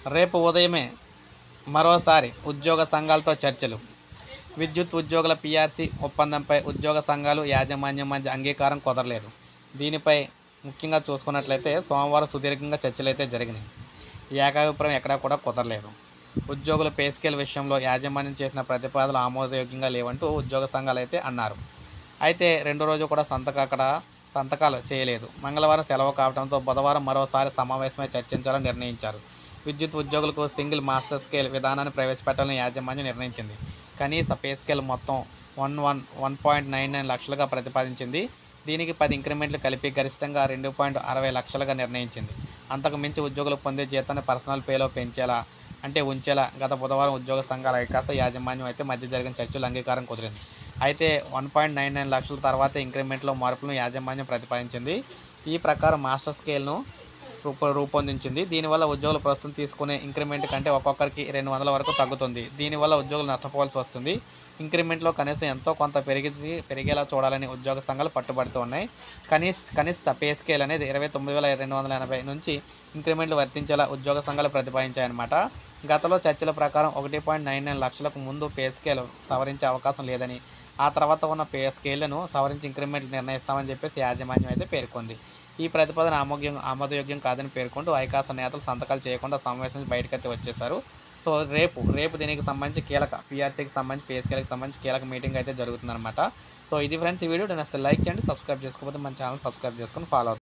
రేపు ఉదయమే మరోసారి ఉద్యోగ సంఘాలతో చర్చలు విద్యుత్ ఉద్యోగుల పీఆర్సీ ఒప్పందంపై ఉద్యోగ సంఘాలు యాజమాన్యం మధ్య అంగీకారం కుదరలేదు దీనిపై ముఖ్యంగా చూసుకున్నట్లయితే సోమవారం సుదీర్ఘంగా చర్చలు అయితే జరిగినాయి ఏకాభిప్రాయం ఎక్కడా కూడా కుదరలేదు ఉద్యోగుల పే స్కేల్ విషయంలో యాజమాన్యం చేసిన ప్రతిపాదనలు ఆమోదయోగ్యంగా లేవంటూ ఉద్యోగ సంఘాలు అయితే అన్నారు అయితే రెండో రోజు కూడా సంతక అక్కడ సంతకాలు చేయలేదు మంగళవారం సెలవు కావడంతో బుధవారం మరోసారి సమావేశమై చర్చించాలని నిర్ణయించారు విద్యుత్ ఉద్యోగులకు సింగిల్ మాస్టర్ స్కేల్ విధానాన్ని ప్రవేశపెట్టాలని యాజమాన్యం నిర్ణయించింది కనీస పే స్కేల్ మొత్తం one one one point nine nine లక్షలుగా ప్రతిపాదించింది దీనికి పది ఇంక్రిమెంట్లు కలిపి గరిష్టంగా రెండు పాయింట్ అరవై లక్షలుగా నిర్ణయించింది అంతకు మించి ఉద్యోగులు పొందే జీతాన్ని పర్సనల్ పేలో పెంచేలా అంటే ఉంచేలా గత బుధవారం ఉద్యోగ సంఘాల ఐకాస యాజమాన్యం అయితే మధ్య జరిగిన చర్చలు అంగీకారం కుదిరింది అయితే వన్ పాయింట్ నైన్ నైన్ లక్షల తర్వాత ఇంక్రిమెంట్లో మార్పులను యాజమాన్యం ప్రతిపాదించింది ఈ ప్రకారం మాస్టర్ స్కేల్ను రూప రూపొందించింది దీనివల్ల ఉద్యోగులు ప్రస్తుతం తీసుకునే ఇంక్రిమెంట్ కంటే ఒక్కొక్కరికి రెండు వందల వరకు తగ్గుతుంది దీనివల్ల ఉద్యోగులు నష్టపోవాల్సి వస్తుంది ఇంక్రిమెంట్లో కనీసం ఎంతో కొంత పెరిగి పెరిగేలా చూడాలని ఉద్యోగ సంఘాలు పట్టుబడుతూ ఉన్నాయి కనీస్ కనిష్ట పే స్కేల్ అనేది ఇరవై తొమ్మిది వేల రెండు వందల ఎనభై నుంచి ఇంక్రిమెంట్లు వర్తించేలా ఉద్యోగ సంఘాలు ప్రతిపాదించాయన్నమాట గతంలో చర్చల ప్రకారం ఒకటి పాయింట్ నైన్ నైన్ లక్షలకు ముందు పే స్కేల్ సవరించే అవకాశం లేదని ఆ తర్వాత ఉన్న పే స్కేళ్లను సవరించి ఇంక్రిమెంట్ నిర్ణయిస్తామని చెప్పేసి యాజమాన్యం అయితే పేర్కొంది ఈ ప్రతిపాదన ఆమోగ్యం ఆమోదయోగ్యం కాదని పేర్కొంటూ ఐకాస నేతలు సంతకాలు చేయకుండా సమావేశం నుంచి బయటకైతే వచ్చేసారు సో రేపు రేపు దీనికి సంబంధించి కీలక పీఆర్సీకి సంబంధించి పిఎస్కేలకు సంబంధించి కీలక మీటింగ్ అయితే జరుగుతుందన్నమాట సో ఇది ఫ్రెండ్స్ ఈ వీడియో నేను అసలు లైక్ చేయండి సబ్స్క్రైబ్ చేసుకోకపోతే మన ఛానల్ సబ్స్క్రైబ్ చేసుకొని ఫాలో అవుతుంది